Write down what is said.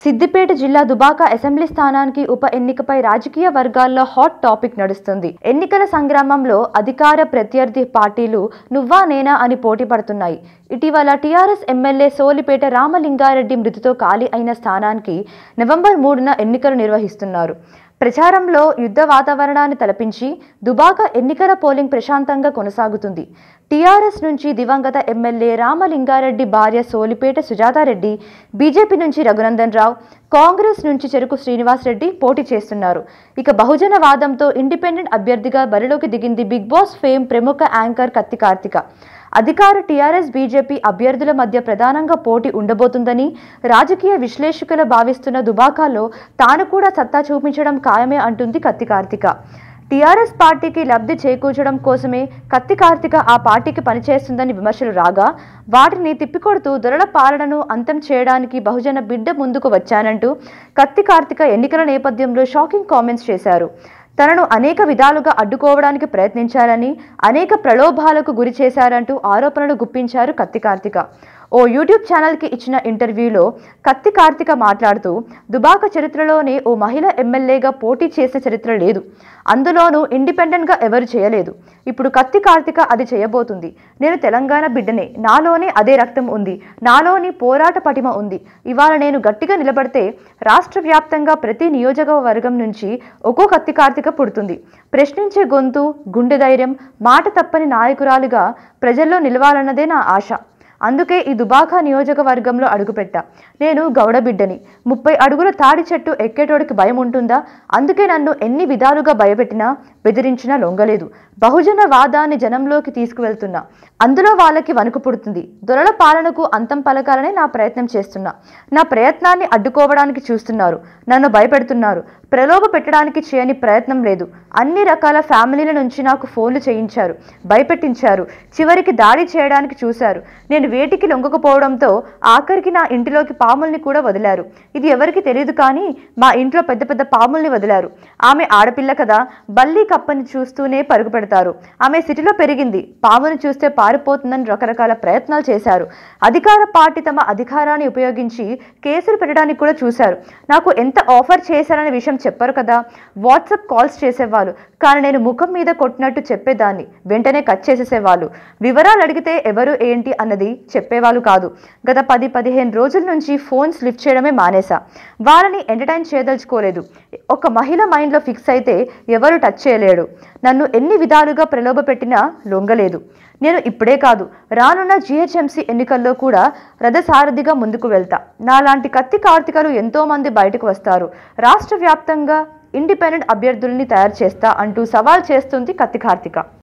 సిద్దిపేట జిల్లా దుబాక అసెంబ్లీ స్థానానికి ఉప ఎన్నికపై రాజకీయ వర్గాల్లో హాట్ టాపిక్ నడుస్తుంది ఎన్నికల సంగ్రామంలో అధికార ప్రత్యర్థి పార్టీలు నువ్వా నేనా అని పోటీ పడుతున్నాయి ఇటీవల టీఆర్ఎస్ ఎమ్మెల్యే సోలిపేట రామలింగారెడ్డి మృతితో ఖాళీ అయిన స్థానానికి నవంబర్ మూడున ఎన్నికలు నిర్వహిస్తున్నారు ప్రచారంలో యుద్ధ వాతావరణాన్ని తలపించి దుబాక ఎన్నికల పోలింగ్ ప్రశాంతంగా కొనసాగుతుంది టీఆర్ఎస్ నుంచి దివంగత ఎమ్మెల్యే రామలింగారెడ్డి భార్య సోలిపేట సుజాతారెడ్డి బీజేపీ నుంచి రఘునందన్ రావు కాంగ్రెస్ నుంచి చెరుకు శ్రీనివాస్ రెడ్డి పోటీ చేస్తున్నారు ఇక బహుజన వాదంతో ఇండిపెండెంట్ అభ్యర్థిగా బరిలోకి దిగింది బిగ్ బాస్ ఫేమ్ ప్రముఖ యాంకర్ కత్తి కార్తిక అధికార టీఆర్ఎస్ బీజేపీ అభ్యర్థుల మధ్య ప్రధానంగా పోటీ ఉండబోతుందని రాజకీయ విశ్లేషకులు భావిస్తున్న దుబాకాలో తాను కూడా సత్తా చూపించడం ఖాయమే అంటుంది కత్తి కార్తిక టీఆర్ఎస్ పార్టీకి లబ్ధి చేకూర్చడం కోసమే కత్తి కార్తిక ఆ పార్టీకి పనిచేస్తుందని విమర్శలు రాగా వాటిని తిప్పికొడుతూ దొరల పాలనను అంతం చేయడానికి బహుజన బిడ్డ ముందుకు వచ్చానంటూ కత్తి కార్తిక ఎన్నికల నేపథ్యంలో షాకింగ్ కామెంట్స్ చేశారు తనను అనేక విధాలుగా అడ్డుకోవడానికి ప్రయత్నించారని అనేక ప్రలోభాలకు గురి చేశారంటూ ఆరోపణలు గుప్పించారు కత్తి కార్తిక ఓ యూట్యూబ్ ఛానల్కి ఇచ్చిన ఇంటర్వ్యూలో కత్తి కార్తిక మాట్లాడుతూ దుబాక చరిత్రలోనే ఓ మహిళ ఎమ్మెల్యేగా పోటీ చేసిన చరిత్ర లేదు అందులోనూ ఇండిపెండెంట్గా ఎవరు చేయలేదు ఇప్పుడు కత్తి కార్తిక అది చేయబోతుంది నేను తెలంగాణ బిడ్డనే నాలోనే అదే రక్తం ఉంది నాలోని పోరాట పటిమ ఉంది ఇవాళ నేను గట్టిగా నిలబడితే రాష్ట్ర వ్యాప్తంగా ప్రతి నియోజకవర్గం నుంచి ఒక్కో కత్తి కార్తిక పుడుతుంది ప్రశ్నించే గొంతు గుండె ధైర్యం మాట తప్పని నాయకురాలుగా ప్రజల్లో నిలవాలన్నదే నా ఆశ అందుకే ఈ దుబాకా నియోజకవర్గంలో అడుగుపెట్టా నేను గౌడ బిడ్డని ముప్పై అడుగుల తాడి చెట్టు ఎక్కేటోడికి భయం ఉంటుందా అందుకే నన్ను ఎన్ని విధాలుగా భయపెట్టినా బెదిరించినా లొంగలేదు బహుజన వాదాన్ని జనంలోకి తీసుకువెళ్తున్నా అందులో వాళ్ళకి వణుకు పుడుతుంది దొరల పాలనకు అంతం పలకాలనే నా ప్రయత్నం చేస్తున్నా నా ప్రయత్నాన్ని అడ్డుకోవడానికి చూస్తున్నారు నన్ను భయపెడుతున్నారు ప్రలోభ పెట్టడానికి చేయని ప్రయత్నం లేదు అన్ని రకాల ఫ్యామిలీల నుంచి నాకు ఫోన్లు చేయించారు భయపెట్టించారు చివరికి దాడి చేయడానికి చూశారు నేను వేటికి లొంగకపోవడంతో ఆఖరికి నా ఇంటిలోకి పాముల్ని కూడా వదిలారు ఇది ఎవరికి తెలియదు కానీ మా ఇంట్లో పెద్ద పెద్ద పాముల్ని వదిలారు ఆమె ఆడపిల్ల కదా బల్లి కప్పని చూస్తూనే పరుగు పెడతారు ఆమె సిటీలో పెరిగింది పాముని చూస్తే పారిపోతుందని రకరకాల ప్రయత్నాలు చేశారు అధికార పార్టీ తమ అధికారాన్ని ఉపయోగించి కేసులు పెట్టడానికి కూడా చూశారు నాకు ఎంత ఆఫర్ చేశారనే విషయం చెప్పరు కదా వాట్సాప్ కాల్స్ చేసేవాళ్ళు కానీ నేను ముఖం మీద కొట్టినట్టు చెప్పేదాన్ని వెంటనే కట్ చేసేసేవాళ్ళు వివరాలు అడిగితే ఎవరు ఏంటి అన్నది చెప్పేవాళ్ళు కాదు గత పది పదిహేను రోజుల నుంచి ఫోన్స్ లిఫ్ట్ చేయడమే మానేసా వాళ్ళని ఎంటర్టైన్ చేయదలుచుకోలేదు ఒక మహిళ మైండ్లో ఫిక్స్ అయితే ఎవరు టచ్ చేయలేడు నన్ను ఎన్ని విధాలుగా ప్రలోభ పెట్టినా లొంగలేదు నేను ఇప్పుడే కాదు రానున్న జిహెచ్ఎంసీ ఎన్నికల్లో కూడా రథసారథిగా ముందుకు వెళ్తా నాలాంటి కత్తి కార్తికలు ఎంతో మంది బయటకు వస్తారు రాష్ట్ర వ్యాప్తంగా ఇండిపెండెంట్ అభ్యర్థుల్ని తయారు చేస్తా అంటూ సవాల్ చేస్తుంది కత్తి కార్తిక